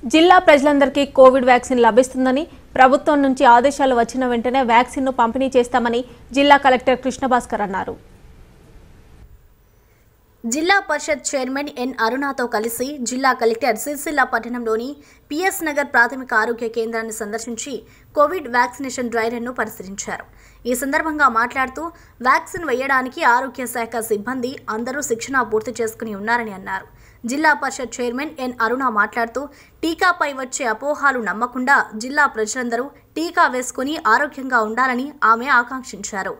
జిల్లా ప్రజలందరికీ Covid vaccine లభిస్తుందని ప్రభుత్వం నుంచి ఆదేశాలు వచ్చిన వెంటనే వ్యాక్సిన్ను పంపిణీ చేస్తామని జిల్లా కలెక్టర్ కృష్ణభాస్కర్ అన్నారు జిల్లా పరిషత్ చైర్మన్ ఎన్ అరుణాతో కలిసి జిల్లా కలెక్టర్ సిరిసిల్ల పట్టణంలోని పిఎస్ నగర్ ప్రాథమిక ఆరోగ్య కేంద్రాన్ని సందర్శించి కోవిడ్ వ్యాక్సినేషన్ డ్రై రన్ను పరిశీలించారు ఈ సందర్భంగా మాట్లాడుతూ వ్యాక్సిన్ వేయడానికి ఆరోగ్య శాఖ సిబ్బంది అందరూ శిక్షణ పూర్తి చేసుకుని ఉన్నారని అన్నారు జిల్లా పరిషత్ చైర్మన్ ఎన్ అరుణ మాట్లాడుతూ టీకాపై వచ్చే అపోహాలు నమ్మకుండా జిల్లా ప్రజలందరూ టీకా వేసుకుని ఆరోగ్యంగా ఉండాలని ఆమె ఆకాంక్షించారు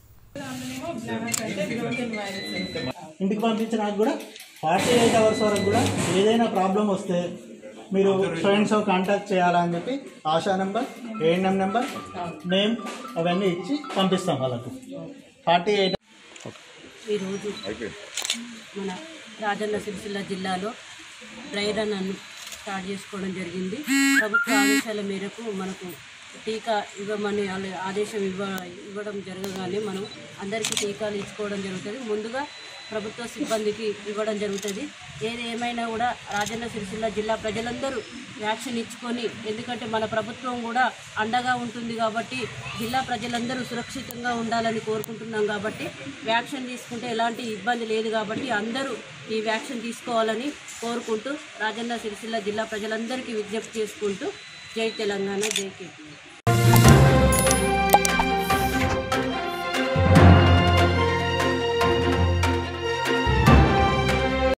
ఇంటికి పంపించడానికి కూడా ఫార్టీ ఎయిట్ అవర్స్ వరకు కూడా ఏదైనా ప్రాబ్లం వస్తే మీరు ఫ్రెండ్స్ కాంటాక్ట్ చేయాలని చెప్పి ASHA number ANM number name అవన్నీ ఇచ్చి పంపిస్తాం వాళ్ళకు ఫార్టీ ఎయిట్ ఈరోజు మన రాజన్న సిరిసిల్ల జిల్లాలో డ్రై రన్ అను స్టార్ట్ చేసుకోవడం జరిగింది ప్రభుత్వ ఆదేశాల మేరకు మనకు టీకా ఇవ్వమని ఆల- ఆదేశం ఇవ్వ ఇవ్వడం జరగగానే మనం అందరికీ టీకాలు ఇచ్చుకోవడం జరుగుతుంది ముందుగా ప్రభుత్వ సిబ్బందికి ఇవ్వడం జరుగుతుంది ఏది ఏమైనా కూడా రాజన్న సిరిసిల్ల జిల్లా ప్రజలందరూ వ్యాక్సిన్ ఇచ్చుకొని ఎందుకంటే మన ప్రభుత్వం కూడా అండగా ఉంటుంది కాబట్టి జిల్లా ప్రజలందరూ సురక్షితంగా ఉండాలని కోరుకుంటున్నాం కాబట్టి వ్యాక్సిన్ తీసుకుంటే ఎలాంటి ఇబ్బంది లేదు కాబట్టి అందరూ ఈ వ్యాక్సిన్ తీసుకోవాలని కోరుకుంటూ రాజన్న సిరిసిల్ల జిల్లా ప్రజలందరికీ విజ్ఞప్తి చేసుకుంటూ జై తెలంగాణ జై కేపీ